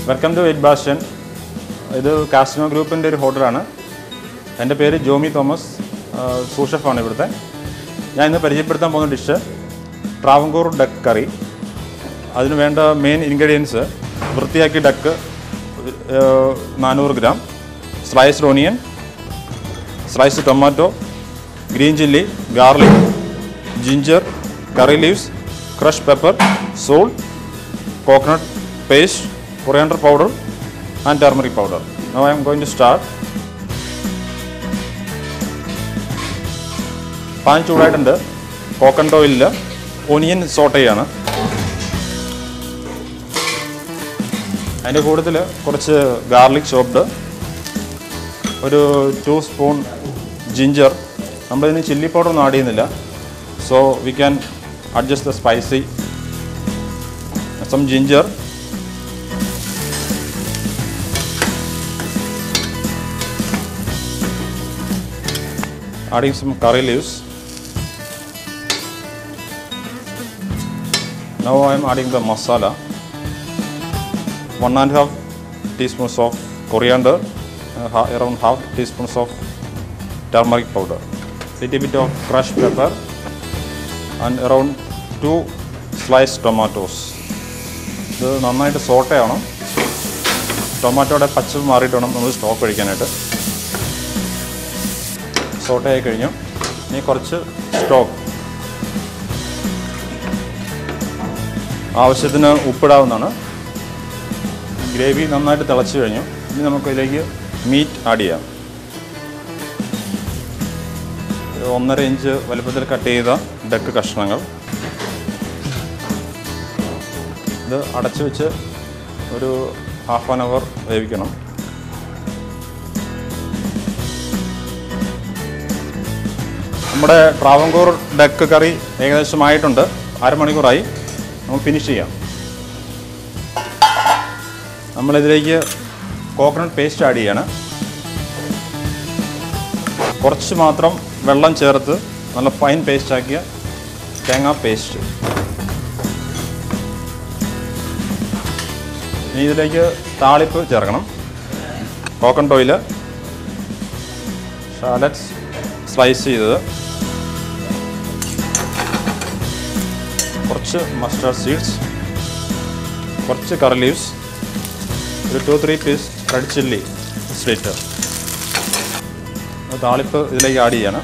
Welcome to eight Basten ഇത് കാസ്റ്റിനോ ഗ്രൂപ്പിൻ്റെ ഒരു ഹോട്ടലാണ് എൻ്റെ പേര് ജോമി തോമസ് സൂഷഫാണ് ഇവിടുത്തെ ഞാൻ ഇന്ന് പരിചയപ്പെടുത്താൻ പോകുന്ന ഡിഷ് ട്രാവങ്കൂർ ഡക്ക് കറി അതിന് വേണ്ട മെയിൻ ഇൻഗ്രീഡിയൻസ് വൃത്തിയാക്കി ഡക്ക് നാനൂറ് gram sliced onion sliced tomato green chilli garlic ginger curry leaves crush pepper salt coconut paste, coriander powder and turmeric powder. Now I am going to start. Pan ചൂടായിട്ടുണ്ട് coconut ഓയിലിൽ onion saute ചെയ്യാണ് അതിൻ്റെ കൂട്ടത്തിൽ കുറച്ച് garlic chopped ഒരു two spoon ginger നമ്മളിതിന് chilli powder ഒന്നും add ചെയ്യുന്നില്ല so we can adjust the spicy some ginger adding some curry leaves now i am adding the masala one and a half teaspoons of coriander uh, ha- around half teaspoons of turmeric powder little bit of crushed pepper and around two sliced tomatoes ഇത് നന്നായിട്ട് saute ചെയ്യണം ടൊമാറ്റോയുടെ പച്ച മാറിയിട്ട് വേണം നമ്മൾ stock കഴിക്കാനായിട്ട് saute ആയി കഴിഞ്ഞു ഇനി കുറച്ച് സ്റ്റോക്ക് ആവശ്യത്തിന് ഉപ്പിടാവുന്നതാണ് ഗ്രേവി നന്നായിട്ട് തിളച്ച് കഴിഞ്ഞു ഇനി നമുക്ക് ഇതിലേക്ക് മീറ്റ് ആഡ് ചെയ്യാം ഇത് ഒന്നര ഇഞ്ച് വലുപ്പത്തിൽ കട്ട് ചെയ്ത ഡക്ക് കഷ്ണങ്ങൾ ഇത് അടച്ചു വെച്ച് ഒരു ഹാഫ് ആൻ അവർ വേവിക്കണം നമ്മുടെ ട്രാവങ്കൂർ ഡക്ക് കറി ഏകദേശം ആയിട്ടുണ്ട് അരമണിക്കൂറായി നമുക്ക് ഫിനിഷ് ചെയ്യാം നമ്മളിതിലേക്ക് കോക്കനട്ട് പേസ്റ്റ് ആഡ് ചെയ്യാണ് കുറച്ച് മാത്രം വെള്ളം ചേർത്ത് നല്ല ഫൈൻ പേസ്റ്റ് ആക്കിയ തേങ്ങാ പേസ്റ്റ് ഇനി ഇതിലേക്ക് താളിപ്പ് ചേർക്കണം കോക്കനട്ട് ഓയിൽ ഷാലറ്റ്സ് സ്ലൈസ് ചെയ്തത് കുറച്ച് മസ്റ്റർഡ് സീഡ്സ് കുറച്ച് കറി ലീവ്സ് ഒരു two three piece red chilli slit താളിപ്പ് ഇതിലേക്ക് ആഡ് ചെയ്യണം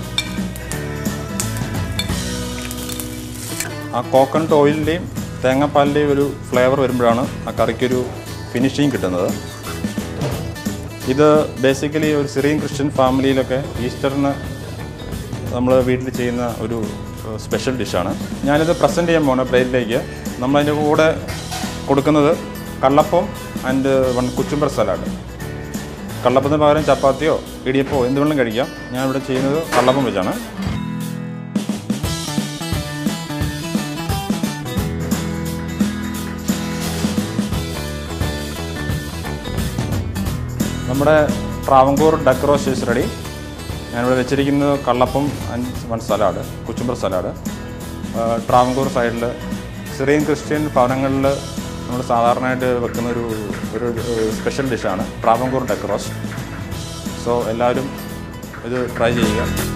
ആ കോക്കനട്ട് ഓയിലിൻ്റെയും തേങ്ങാപ്പാലിൻ്റെയും ഒരു ഫ്ലേവർ വരുമ്പോഴാണ് ആ കറിക്കൊരു ഫിനിഷിങ് കിട്ടുന്നത് ഇത് ബേസിക്കലി ഒരു സിറിയൻ ക്രിസ്ത്യൻ ഫാമിലിയിലൊക്കെ ഈസ്റ്ററിന് നമ്മൾ വീട്ടിൽ ചെയ്യുന്ന ഒരു സ്പെഷ്യൽ ഡിഷാണ് ഞാനിത് പ്രസൻറ്റ് ചെയ്യാൻ പോകുന്ന പ്ലേറ്റിലേക്ക് നമ്മളതിൻ്റെ കൂടെ കൊടുക്കുന്നത് kallappam and one kachumber salad കള്ളപ്പത്തിന് പകരം ചപ്പാത്തിയോ ഇടിയപ്പോ എന്ത് വേണമെങ്കിലും കഴിക്കാം ഞാൻ ഇവിടെ ചെയ്യുന്നത് കള്ളപ്പം വെച്ചാണ് നമ്മുടെ Travancore duck roast is ready ഞാനിവിടെ വെച്ചിരിക്കുന്നത് kallappam and one salad kachumber salad Travancore സൈഡിൽ സിറിയൻ ക്രിസ്ത്യൻ ഭവനങ്ങളിൽ നമ്മൾ സാധാരണയായിട്ട് വെക്കുന്ന ഒരു ഒരു സ്പെഷ്യൽ ഡിഷാണ് ട്രാവങ്കൂർ ഡക്ക് റോസ്റ്റ് സോ എല്ലാവരും ഇത് ട്രൈ ചെയ്യുക